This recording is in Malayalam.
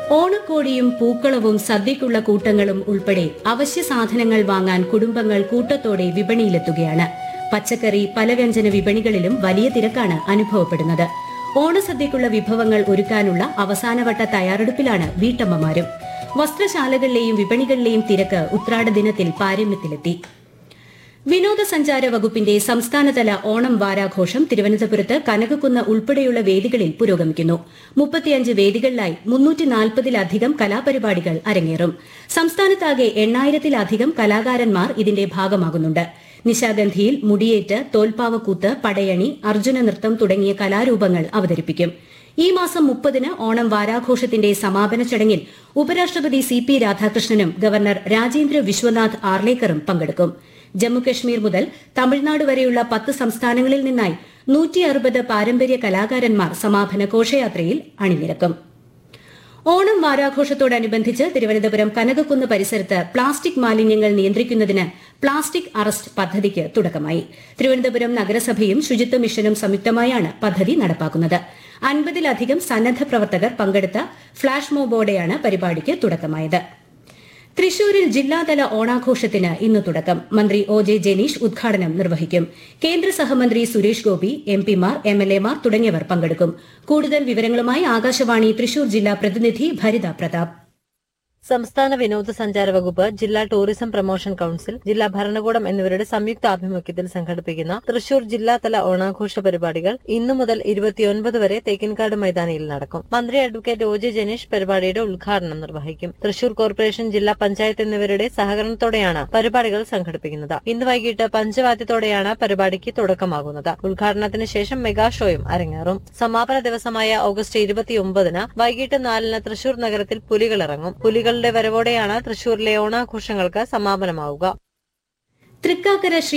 ഓണക്കോടിയും പൂക്കളവും സദ്യക്കുള്ള കൂട്ടങ്ങളും ഉൾപ്പെടെ അവശ്യ സാധനങ്ങൾ വാങ്ങാൻ കുടുംബങ്ങൾ കൂട്ടത്തോടെ വിപണിയിലെത്തുകയാണ് പച്ചക്കറി പലവ്യഞ്ജന വിപണികളിലും വലിയ തിരക്കാണ് അനുഭവപ്പെടുന്നത് ഓണസദ്യക്കുള്ള വിഭവങ്ങൾ ഒരുക്കാനുള്ള അവസാനവട്ട തയ്യാറെടുപ്പിലാണ് വീട്ടമ്മമാരും വസ്ത്രശാലകളിലെയും വിപണികളിലെയും തിരക്ക് ഉത്രാട ദിനത്തിൽ പാരമ്യത്തിലെത്തി വിനോദസഞ്ചാര വകുപ്പിന്റെ സംസ്ഥാനതല ഓണം വാരാഘോഷം തിരുവനന്തപുരത്ത് കനകക്കുന്ന് ഉൾപ്പെടെയുള്ള വേദികളിൽ പുരോഗമിക്കുന്നു മുപ്പത്തിയഞ്ച് വേദികളിലായി മുന്നൂറ്റി നാൽപ്പതിലധികം കലാപരിപാടികൾ അരങ്ങേറും സംസ്ഥാനത്താകെ എണ്ണായിരത്തിലധികം കലാകാരന്മാർ ഇതിന്റെ ഭാഗമാകുന്നുണ്ട് നിശാഗന്ധിയിൽ മുടിയേറ്റ് തോൽപ്പാവക്കൂത്ത് പടയണി അർജുന നൃത്തം തുടങ്ങിയ കലാരൂപങ്ങൾ അവതരിപ്പിക്കും ഈ മാസം മുപ്പതിന് ഓണം വാരാഘോഷത്തിന്റെ സമാപന ചടങ്ങിൽ ഉപരാഷ്ട്രപതി സി പി രാധാകൃഷ്ണനും ഗവർണർ രാജേന്ദ്ര വിശ്വനാഥ് ആർലേക്കറും പങ്കെടുക്കും ജമ്മുകശ്മീർ മുതൽ തമിഴ്നാട് വരെയുള്ള പത്ത് സംസ്ഥാനങ്ങളിൽ നിന്നായി നൂറ്റി അറുപത് പാരമ്പര്യ കലാകാരന്മാർ സമാപന ഘോഷയാത്രയിൽ അണിനിരക്കും ഓണം വാരാഘോഷത്തോടനുബന്ധിച്ച് തിരുവനന്തപുരം കനകക്കുന്ന് പരിസരത്ത് പ്ലാസ്റ്റിക് മാലിന്യങ്ങൾ നിയന്ത്രിക്കുന്നതിന് പ്ലാസ്റ്റിക് അറസ്റ്റ് പദ്ധതിക്ക് തുടക്കമായി തിരുവനന്തപുരം നഗരസഭയും ശുചിത്വ മിഷനും സംയുക്തമായാണ് പദ്ധതി നടപ്പാക്കുന്നത് അൻപതിലധികം സന്നദ്ധ പ്രവർത്തകർ പങ്കെടുത്ത ഫ്ളാഷ് മോബോടെയാണ് പരിപാടിക്ക് തുടക്കമായത് തൃശൂരിൽ ജില്ലാതല ഓണാഘോഷത്തിന് ഇന്ന് തുടക്കം മന്ത്രി ഒ ജെ ജനീഷ് ഉദ്ഘാടനം നിർവഹിക്കും കേന്ദ്ര സഹമന്ത്രി സുരേഷ് ഗോപി എം പിമാർ എം എൽ എമാർ തുടങ്ങിയവർ പങ്കെടുക്കും കൂടുതൽ വിവരങ്ങളുമായി ആകാശവാണി തൃശൂർ ജില്ലാ പ്രതിനിധി ഭരിത പ്രതാപ് സംസ്ഥാന വിനോദസഞ്ചാര വകുപ്പ് ജില്ലാ ടൂറിസം പ്രൊമോഷൻ കൌൺസിൽ ജില്ലാ ഭരണകൂടം എന്നിവരുടെ സംയുക്ത ആഭിമുഖ്യത്തിൽ സംഘടിപ്പിക്കുന്ന തൃശൂർ ജില്ലാതല ഓണാഘോഷ പരിപാടികൾ ഇന്നു മുതൽ ഇരുപത്തിയൊൻപത് വരെ തേക്കിൻകാട് മൈതാനിയിൽ നടക്കും മന്ത്രി അഡ്വക്കേറ്റ് ഒ ജെ ജനീഷ് പരിപാടിയുടെ ഉദ്ഘാടനം നിർവഹിക്കും തൃശൂർ കോർപ്പറേഷൻ ജില്ലാ പഞ്ചായത്ത് എന്നിവരുടെ സഹകരണത്തോടെയാണ് പരിപാടികൾ സംഘടിപ്പിക്കുന്നത് ഇന്ന് വൈകിട്ട് പഞ്ചവാദ്യത്തോടെയാണ് പരിപാടിക്ക് തുടക്കമാകുന്നത് ഉദ്ഘാടനത്തിന് ശേഷം മെഗാ ഷോയും അരങ്ങേറും സമാപന ദിവസമായ ഓഗസ്റ്റ് ഇരുപത്തിയൊമ്പതിന് വൈകിട്ട് നാലിന് തൃശൂർ നഗരത്തിൽ പുലികൾ ഇറങ്ങും പുലികളുടെ വരവോടെയാണ് തൃശൂരിലെ ഓണാഘോഷങ്ങൾക്ക് സമാപനമാവുക തൃക്കാക്കര ശ്രീ